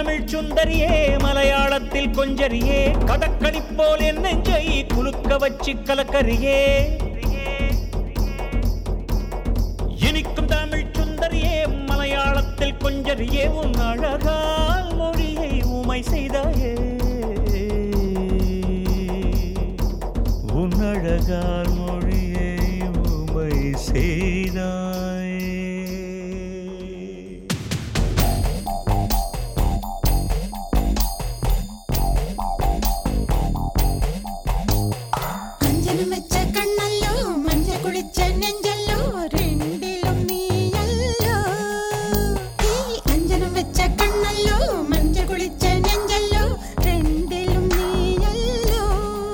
தமிழ் சுந்தரியே மலையாளத்தில் கொஞ்சரியே கடற்கனி போல் என் நெஞ்சை குலுக்க வச்சு கலக்கரியே இனிக்கும் தமிழ் சுந்தரியே மலையாளத்தில் கொஞ்சரியே உன் அழகால் மொழியை உமை செய்தாயே உன் அழகால் மொழியை உமை செய்தாயே അഞ്ജനം വെച്ച കണ്ണല്ലോ മഞ്ഞ കുളിച്ച നെഞ്ചല്ലോ രണ്ടിലും നീയല്ലോ ഈ അഞ്ജനം വെച്ച കണ്ണല്ലോ മഞ്ഞ കുളിച്ച നെഞ്ചല്ലോ രണ്ടിലും നീയല്ലോ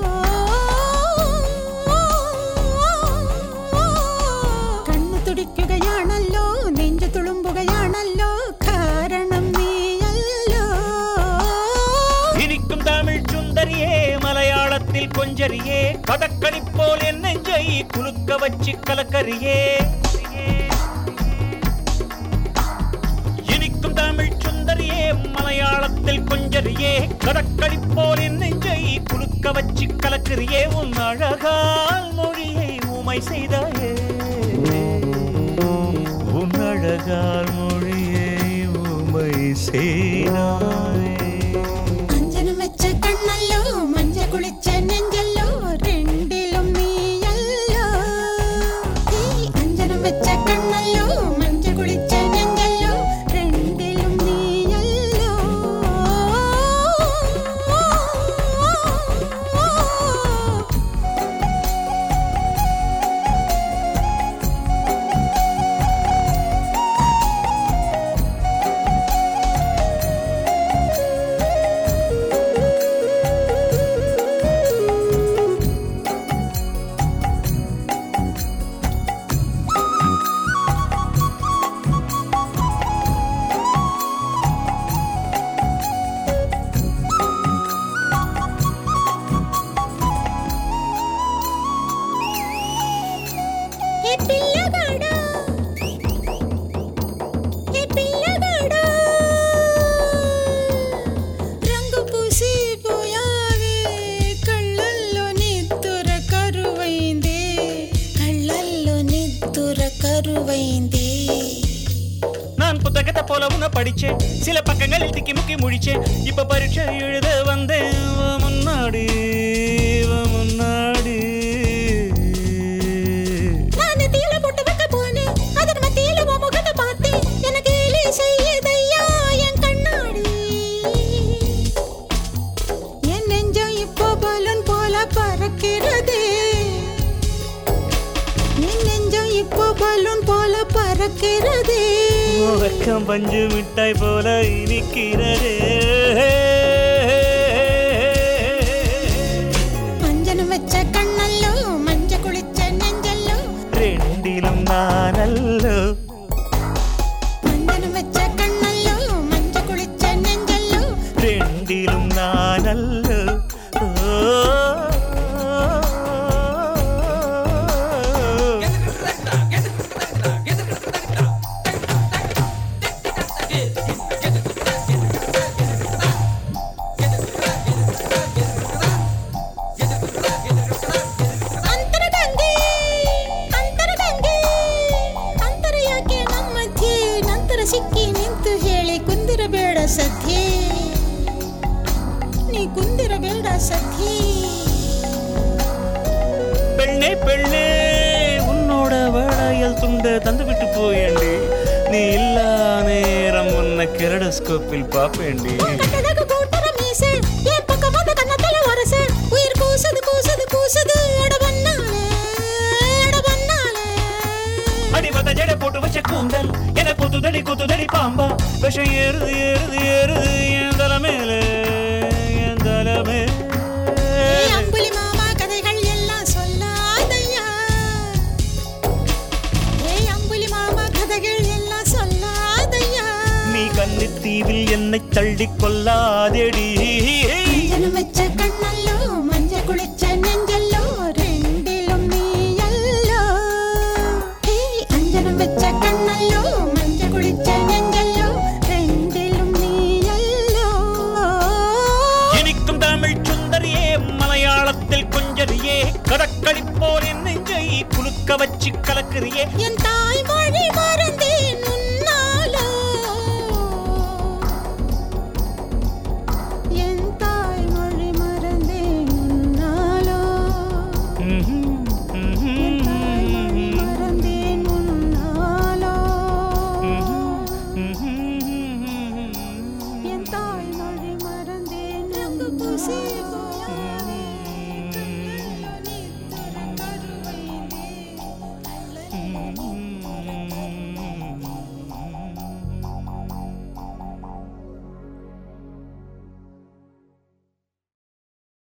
കണ്ണു തുടിക്കുകയാണല്ലോ നെഞ്ചു തുളുമ്പുകയാണല്ലോ കാരണം നീയല്ലോ இனிக்கும் தமிழ் சுந்தரியே மலையாளத்தில் கொஞ்சரியே கடற்கனி போல் என் நெஞ்சை குலுக்க வச்சு கலக்கரியே இனிக்கும் தமிழ் சுந்தரியே மலையாளத்தில் கொஞ்சரியே கடற்கனி போல் என் நெஞ்சை குலுக்க வச்சு கலக்கரியே உன் அழகால் மொழியை உமை செய்தாயே உன் அழகால் மொழியை உமை செய்தாயே അഞ്ജനം വെച്ച കണ്ണല്ലോ മഞ്ഞ കുളിച്ച നെഞ്ചല്ലോ രണ്ടിലും നീയല്ലോ ഈ അഞ്ജനം വെച്ച കണ്ണല്ലോ മഞ്ഞ കുളിച്ച നെഞ്ചല്ലോ രണ്ടിലും നീയല്ലോ ఏ పిల్లగాడా ఏ పిల్లగాడా రంగు పూసి పోయావే కళ్ళల్లో నిద్దుర కరువైందే కళ్ళల్లో నిద్దుర కరువైందే நான் புத்தகத்தை போல உன்னை படிச்சேன் சில பக்கங்களில் திக்கி முக்கி முழிச்சேன் இப்ப பரீட்சை எழுத வந்தேன் உன் முன்னாடி உன் முன்னாடி நான் தீல போட்டு வைக்க போனேன் அதன் மத்தியில உன் முகத்தை பார்த்தேன் எனக்கு இலி செய்யுதையா என் கண்ணாடி என் நெஞ்சம் இப்போ பலூன் போல பறக்கிறதே என் நெஞ்சம் இப்போ பலூன் போல பறக்கிறதே உன் வெக்கம் பஞ்சு மிட்டாய் போல இனிக்கிறதே அஞ்சனம் வச்ச கண்ணல்லோ மஞ்ச குளிச்ச நெஞ்சல்லோ ரெண்டிலும் நானல்லோ அஞ்சனம் வச்ச கண்ணல்லோ மஞ்ச குளிச்ச நெஞ்சல்லோ ரெண்டிலும் நானல்லோ ஓ ಅಂತರಗಂಗೆ ಅಂತರಗಂಗೆ ಅಂತರ ಯಾಕೆ ನಮ್ಮ ಮಧ್ಯೆ ನಂತರ ಸಿಕ್ಕಿ ನಿಂತು ಹೇಳಿ ಕುಂದಿರಬೇಡ ಸದ್ಯೆ ನೀ ಕುಂದಿರಬೇಡ ಸದ್ಯೆ பெண்ணே பெண்ணே உன்னோட வளையல் துண்ட தந்து விட்டு போயேண்டி நீ இல்லா நேரம் உன்னை கிரடஸ்கோப்பில் பாப்பேண்டி கட்டடகு கூட்டர மீசை என் பக்கம் வந்து கண்ணத்துல வரச உயிர் கூசுது கூசுது கூசுது எட பண்ணாலே எட பண்ணாலே அடிமத ஜடை போட்டு வச்ச கூந்தல் என குத்துதடி குத்துதடி பாம்பா விஷம் ஏறுது ஏறுது ஏறுது என் தலை மேல என் தலை ஏய் அம்புலி மாமா கதைகள் எல்லாம் சொல்லாதையா ஏய் அம்புலி மாமா கதைகள் எல்லாம் சொல்லாதையா நீ கண்ணு தீவில் என்னை தள்ளி கொல்லாதேடி அஞ்சனம் வச்ச கண்ணல்லோ மஞ்ச குளிச்ச நெஞ்சல்லோ ரெண்டிலும் நீயல்லோ ஏய் அஞ்சனம் வச்ச கண்ணல்லோ மஞ்ச குளிச்ச நெஞ்சல்லோ ரெண்டிலும் நீயல்லோ மயக்கிறியே என்